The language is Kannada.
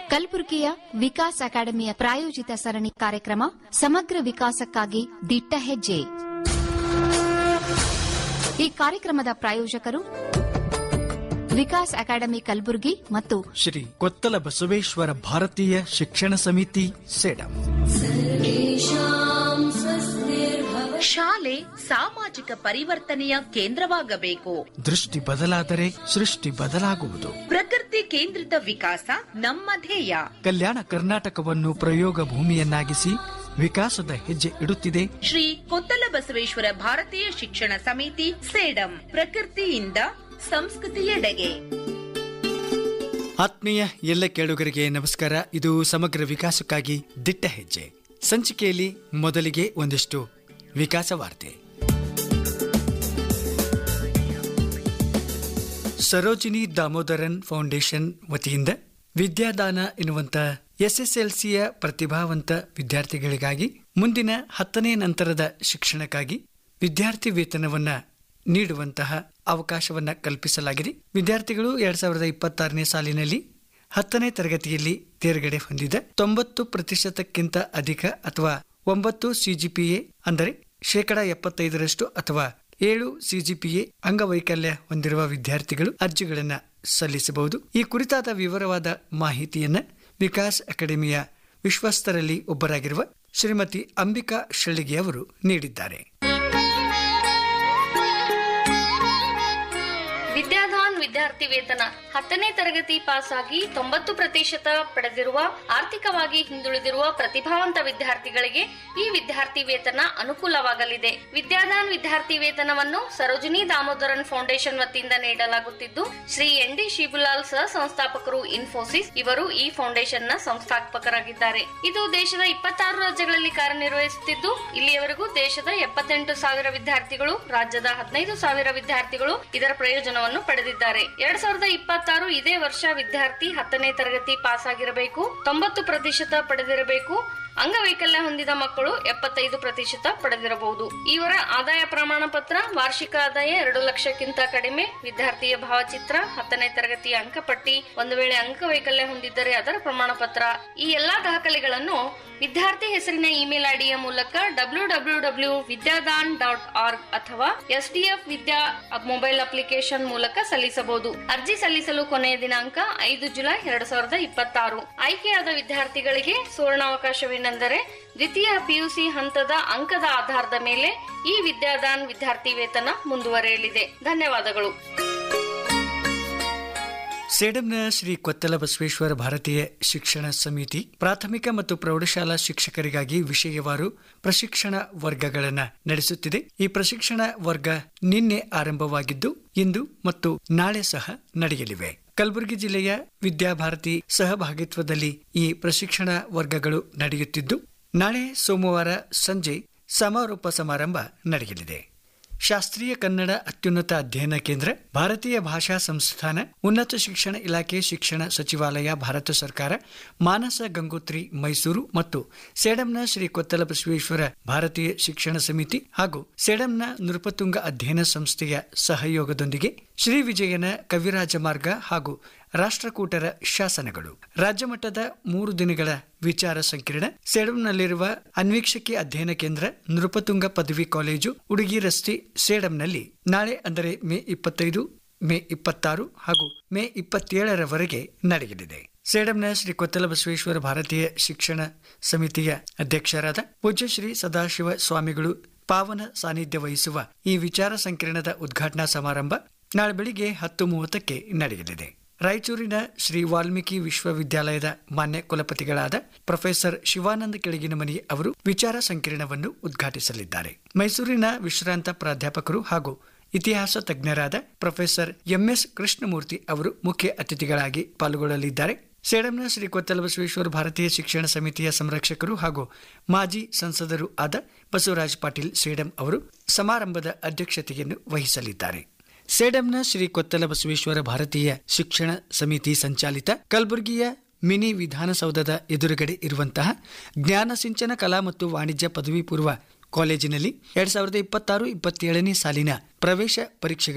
ಕಲಬುರಗಿಯ ವಿಕಾಸ್ ಅಕಾಡೆಮಿಯ ಪ್ರಾಯೋಜಿತ ಸರಣಿ ಕಾರ್ಯಕ್ರಮ ಸಮಗ್ರ ವಿಕಾಸಕ್ಕಾಗಿ ದಿಟ್ಟ ಹೆಜ್ಜೆ ಈ ಕಾರ್ಯಕ್ರಮದ ಪ್ರಾಯೋಜಕರು ವಿಕಾಸ್ ಅಕಾಡೆಮಿ ಕಲಬುರಗಿ ಮತ್ತು ಶ್ರೀ ಕೊತ್ತಲ ಬಸವೇಶ್ವರ ಭಾರತೀಯ ಶಿಕ್ಷಣ ಸಮಿತಿ ಸೆಡಂ ಶಾಲೆ ಸಾಮಾಜಿಕ ಪರಿವರ್ತನೆಯ ಕೇಂದ್ರವಾಗಬೇಕು ದೃಷ್ಟಿ ಬದಲಾದರೆ ಸೃಷ್ಟಿ ಬದಲಾಗುವುದು ಪ್ರಕೃತಿ ಕೇಂದ್ರಿತ ವಿಕಾಸ ನಮ್ಮ ಧ್ಯೇಯ ಕಲ್ಯಾಣ ಕರ್ನಾಟಕವನ್ನು ಪ್ರಯೋಗ ಭೂಮಿಯನ್ನಾಗಿಸಿ ವಿಕಾಸದ ಹೆಜ್ಜೆ ಇಡುತ್ತಿದೆ ಶ್ರೀ ಕೊತ್ತಲ ಬಸವೇಶ್ವರ ಭಾರತೀಯ ಶಿಕ್ಷಣ ಸಮಿತಿ ಸೇಡಂ ಪ್ರಕೃತಿಯಿಂದ ಸಂಸ್ಕೃತಿಯೆಡೆಗೆ ಆತ್ಮೀಯ ಎಲ್ಲ ಕೇಳುಗರಿಗೆ ನಮಸ್ಕಾರ ಇದು ಸಮಗ್ರ ವಿಕಾಸಕ್ಕಾಗಿ ದಿಟ್ಟ ಹೆಜ್ಜೆ ಸಂಚಿಕೆಯಲ್ಲಿ ಮೊದಲಿಗೆ ಒಂದಿಷ್ಟು ವಿಕಾಸ ವಾರ್ತೆ ಸರೋಜಿನಿ ದಾಮೋದರನ್ ಫೌಂಡೇಶನ್ ವತಿಯಿಂದ ವಿದ್ಯಾದಾನ ಎನ್ನುವಂತ ಎಸ್ಎಸ್ಎಲ್ಸಿಯ ಪ್ರತಿಭಾವಂತ ವಿದ್ಯಾರ್ಥಿಗಳಿಗಾಗಿ ಮುಂದಿನ ಹತ್ತನೇ ನಂತರದ ಶಿಕ್ಷಣಕ್ಕಾಗಿ ವಿದ್ಯಾರ್ಥಿ ವೇತನವನ್ನ ನೀಡುವಂತಹ ಅವಕಾಶವನ್ನ ಕಲ್ಪಿಸಲಾಗಿದೆ ವಿದ್ಯಾರ್ಥಿಗಳು ಎರಡ್ ಸಾವಿರದ ಇಪ್ಪತ್ತಾರನೇ ಸಾಲಿನಲ್ಲಿ ಹತ್ತನೇ ತರಗತಿಯಲ್ಲಿ ತೇರ್ಗಡೆ ಹೊಂದಿದ ತೊಂಬತ್ತು ಪ್ರತಿಶತಕ್ಕಿಂತ ಅಧಿಕ ಅಥವಾ ಒಂಬತ್ತು ಸಿಜಿಪಿಎ ಅಂದರೆ ಶೇಕಡ ಎಪ್ಪತ್ತೈದರಷ್ಟು ಅಥವಾ ಏಳು ಸಿಜಿಪಿಎ ಅಂಗವೈಕಲ್ಯ ಹೊಂದಿರುವ ವಿದ್ಯಾರ್ಥಿಗಳು ಅರ್ಜಿಗಳನ್ನು ಸಲ್ಲಿಸಬಹುದು ಈ ಕುರಿತಾದ ವಿವರವಾದ ಮಾಹಿತಿಯನ್ನ ವಿಕಾಸ್ ಅಕಾಡೆಮಿಯ ವಿಶ್ವಸ್ತರಲ್ಲಿ ಒಬ್ಬರಾಗಿರುವ ಶ್ರೀಮತಿ ಅಂಬಿಕಾ ಶಳ್ಳಿಗೆ ಅವರು ನೀಡಿದ್ದಾರೆ ವಿದ್ಯಾದಾನ್ ವಿದ್ಯಾರ್ಥಿ ವೇತನ ಹತ್ತನೇ ತರಗತಿ ಪಾಸ್ ಆಗಿ ತೊಂಬತ್ತು ಪ್ರತಿಶತ ಪಡೆದಿರುವ ಆರ್ಥಿಕವಾಗಿ ಹಿಂದುಳಿದಿರುವ ಪ್ರತಿಭಾವಂತ ವಿದ್ಯಾರ್ಥಿಗಳಿಗೆ ಈ ವಿದ್ಯಾರ್ಥಿ ವೇತನ ಅನುಕೂಲವಾಗಲಿದೆ ವಿದ್ಯಾದಾನ್ ವಿದ್ಯಾರ್ಥಿ ವೇತನವನ್ನು ಸರೋಜಿನಿ ದಾಮೋದರನ್ ಫೌಂಡೇಶನ್ ವತಿಯಿಂದ ನೀಡಲಾಗುತ್ತಿದ್ದು ಶ್ರೀ ಎನ್ ಡಿ ಶಿಬುಲಾಲ್ ಸಹ ಸಂಸ್ಥಾಪಕರು ಇನ್ಫೋಸಿಸ್ ಇವರು ಈ ಫೌಂಡೇಶನ್ ನ ಸಂಸ್ಥಾಪಕರಾಗಿದ್ದಾರೆ ಇದು ದೇಶದ ಇಪ್ಪತ್ತಾರು ರಾಜ್ಯಗಳಲ್ಲಿ ಕಾರ್ಯನಿರ್ವಹಿಸುತ್ತಿದ್ದು ಇಲ್ಲಿಯವರೆಗೂ ದೇಶದ ಎಪ್ಪತ್ತೆಂಟು ಸಾವಿರ ವಿದ್ಯಾರ್ಥಿಗಳು ರಾಜ್ಯದ ಹದಿನೈದು ಸಾವಿರ ವಿದ್ಯಾರ್ಥಿಗಳು ಇದರ ಪ್ರಯೋಜನವನ್ನು ಪಡೆದಿದ್ದಾರೆ ಎರಡ್ ಸಾವಿರದ ಇಪ್ಪತ್ತಾರು ಇದೇ ವರ್ಷ ವಿದ್ಯಾರ್ಥಿ ಹತ್ತನೇ ತರಗತಿ ಪಾಸ್ ಆಗಿರಬೇಕು ತೊಂಬತ್ತು ಪ್ರತಿಶತ ಪಡೆದಿರಬೇಕು ಅಂಗವೈಕಲ್ಯ ಹೊಂದಿದ ಮಕ್ಕಳು ಎಪ್ಪತ್ತೈದು ಪ್ರತಿಶತ ಪಡೆದಿರಬಹುದು ಇವರ ಆದಾಯ ಪ್ರಮಾಣ ಪತ್ರ ವಾರ್ಷಿಕ ಆದಾಯ ಎರಡು ಲಕ್ಷಕ್ಕಿಂತ ಕಡಿಮೆ ವಿದ್ಯಾರ್ಥಿಯ ಭಾವಚಿತ್ರ ಹತ್ತನೇ ತರಗತಿಯ ಅಂಕಪಟ್ಟಿ ಒಂದು ವೇಳೆ ಅಂಗವೈಕಲ್ಯ ಹೊಂದಿದ್ದರೆ ಅದರ ಪ್ರಮಾಣ ಪತ್ರ ಈ ಎಲ್ಲಾ ದಾಖಲೆಗಳನ್ನು ವಿದ್ಯಾರ್ಥಿ ಹೆಸರಿನ ಇಮೇಲ್ ಐಡಿಯ ಮೂಲಕ W W W Vidyadhan dot org ಅಥವಾ ಎಸ್ಡಿಎಫ್ ವಿದ್ಯಾ ಮೊಬೈಲ್ ಅಪ್ಲಿಕೇಶನ್ ಮೂಲಕ ಸಲ್ಲಿಸಬಹುದು ಅರ್ಜಿ ಸಲ್ಲಿಸಲು ಕೊನೆಯ ದಿನಾಂಕ ಐದು ಜುಲೈ ಎರಡ್ ಸಾವಿರದ ಇಪ್ಪತ್ತಾರು ಆಯ್ಕೆಯಾದ ವಿದ್ಯಾರ್ಥಿಗಳಿಗೆ ಸುವರ್ಣಾವಕಾಶವೇನೆಂದರೆ ದ್ವಿತೀಯ ಪಿಯುಸಿ ಹಂತದ ಅಂಕದ ಆಧಾರದ ಮೇಲೆ ಈ ವಿದ್ಯಾದಾನ್ ವಿದ್ಯಾರ್ಥಿ ವೇತನ ಮುಂದುವರೆಯಲಿದೆ ಧನ್ಯವಾದಗಳು ಸೇಡಂನ ಶ್ರೀ ಕೊತ್ತಲ ಬಸವೇಶ್ವರ ಭಾರತೀಯ ಶಿಕ್ಷಣ ಸಮಿತಿ ಪ್ರಾಥಮಿಕ ಮತ್ತು ಪ್ರೌಢಶಾಲಾ ಶಿಕ್ಷಕರಿಗಾಗಿ ವಿಷಯವಾರು ಪ್ರಶಿಕ್ಷಣ ವರ್ಗಗಳನ್ನು ನಡೆಸುತ್ತಿದೆ ಈ ಪ್ರಶಿಕ್ಷಣ ವರ್ಗ ನಿನ್ನೆ ಆರಂಭವಾಗಿದ್ದು ಇಂದು ಮತ್ತು ನಾಳೆ ಸಹ ನಡೆಯಲಿವೆ ಕಲಬುರಗಿ ಜಿಲ್ಲೆಯ ವಿದ್ಯಾಭಾರತಿ ಸಹಭಾಗಿತ್ವದಲ್ಲಿ ಈ ಪ್ರಶಿಕ್ಷಣ ವರ್ಗಗಳು ನಡೆಯುತ್ತಿದ್ದು ನಾಳೆ ಸೋಮವಾರ ಸಂಜೆ ಸಮಾರೋಪ ಸಮಾರಂಭ ನಡೆಯಲಿದೆ ಶಾಸ್ತ್ರೀಯ ಕನ್ನಡ ಅತ್ಯುನ್ನತ ಅಧ್ಯಯನ ಕೇಂದ್ರ ಭಾರತೀಯ ಭಾಷಾ ಸಂಸ್ಥಾನ ಉನ್ನತ ಶಿಕ್ಷಣ ಇಲಾಖೆ ಶಿಕ್ಷಣ ಸಚಿವಾಲಯ ಭಾರತ ಸರ್ಕಾರ ಮಾನಸ ಗಂಗೋತ್ರಿ ಮೈಸೂರು ಮತ್ತು ಸೇಡಂನ ಶ್ರೀ ಕೊತ್ತಲ ಬಸವೇಶ್ವರ ಭಾರತೀಯ ಶಿಕ್ಷಣ ಸಮಿತಿ ಹಾಗೂ ಸೇಡಂನ ನೃಪತುಂಗ ಅಧ್ಯಯನ ಸಂಸ್ಥೆಯ ಸಹಯೋಗದೊಂದಿಗೆ ಶ್ರೀ ವಿಜಯನ ಕವಿರಾಜ ಮಾರ್ಗ ಹಾಗೂ ರಾಷ್ಟ್ರಕೂಟರ ಶಾಸನಗಳು ರಾಜ್ಯಮಟ್ಟದ ಮೂರು ದಿನಗಳ ವಿಚಾರ ಸಂಕಿರಣ ಸೇಡಂನಲ್ಲಿರುವ ಅನ್ವೀಕ್ಷಕಿ ಅಧ್ಯಯನ ಕೇಂದ್ರ ನೃಪತುಂಗ ಪದವಿ ಕಾಲೇಜು ಉಡುಗಿ ರಸ್ತೆ ಸೇಡಂನಲ್ಲಿ ನಾಳೆ ಅಂದರೆ ಮೇ ಇಪ್ಪತ್ತೈದು ಮೇ ಇಪ್ಪತ್ತಾರು ಹಾಗೂ ಮೇ ಇಪ್ಪತ್ತೇಳರವರೆಗೆ ನಡೆಯಲಿದೆ ಸೇಡಂನ ಶ್ರೀ ಕೊತ್ತಲ ಬಸವೇಶ್ವರ ಭಾರತೀಯ ಶಿಕ್ಷಣ ಸಮಿತಿಯ ಅಧ್ಯಕ್ಷರಾದ ಪೂಜ್ಯ ಶ್ರೀ ಸದಾಶಿವ ಸ್ವಾಮಿಗಳು ಪಾವನ ಸಾನ್ನಿಧ್ಯ ವಹಿಸುವ ಈ ವಿಚಾರ ಸಂಕಿರಣದ ಉದ್ಘಾಟನಾ ಸಮಾರಂಭ ನಾಳೆ ಬೆಳಿಗ್ಗೆ ಹತ್ತು ಮೂವತ್ತಕ್ಕೆ ನಡೆಯಲಿದೆ ರಾಯಚೂರಿನ ಶ್ರೀ ವಾಲ್ಮೀಕಿ ವಿಶ್ವವಿದ್ಯಾಲಯದ ಮಾನ್ಯ ಕುಲಪತಿಗಳಾದ ಪ್ರೊಫೆಸರ್ ಶಿವಾನಂದ ಕೆಳಗಿನಮನಿ ಅವರು ವಿಚಾರ ಸಂಕಿರಣವನ್ನು ಉದ್ಘಾಟಿಸಲಿದ್ದಾರೆ ಮೈಸೂರಿನ ವಿಶ್ರಾಂತ ಪ್ರಾಧ್ಯಾಪಕರು ಹಾಗೂ ಇತಿಹಾಸ ತಜ್ಞರಾದ ಪ್ರೊಫೆಸರ್ ಎಂಎಸ್ ಕೃಷ್ಣಮೂರ್ತಿ ಅವರು ಮುಖ್ಯ ಅತಿಥಿಗಳಾಗಿ ಪಾಲ್ಗೊಳ್ಳಲಿದ್ದಾರೆ ಸೇಡಂನ ಶ್ರೀ ಕೊತ್ತಲ ಬಸವೇಶ್ವರ ಭಾರತೀಯ ಶಿಕ್ಷಣ ಸಮಿತಿಯ ಸಂರಕ್ಷಕರು ಹಾಗೂ ಮಾಜಿ ಸಂಸದರು ಆದ ಬಸವರಾಜ್ ಪಾಟೀಲ್ ಸೇಡಂ ಅವರು ಸಮಾರಂಭದ ಅಧ್ಯಕ್ಷತೆಯನ್ನು ವಹಿಸಲಿದ್ದಾರೆ ಸೇಡಂನ ಶ್ರೀ ಕೊತ್ತಲ ಬಸವೇಶ್ವರ ಭಾರತೀಯ ಶಿಕ್ಷಣ ಸಮಿತಿ ಸಂಚಾಲಿತ ಕಲಬುರಗಿಯ ಮಿನಿ ವಿಧಾನಸೌಧದ ಎದುರುಗಡೆ ಇರುವಂತಹ ಜ್ಞಾನ ಸಿಂಚನ ಕಲಾ ಮತ್ತು ವಾಣಿಜ್ಯ ಪದವಿ ಪೂರ್ವ ಕಾಲೇಜಿನಲ್ಲಿ ಎರಡ್ ಸಾವಿರದ ಇಪ್ಪತ್ತಾರು ಇಪ್ಪತ್ತೇಳನೇ ಸಾಲಿನ ಪ್ರವೇಶ ಪರೀಕ್ಷೆಗಳು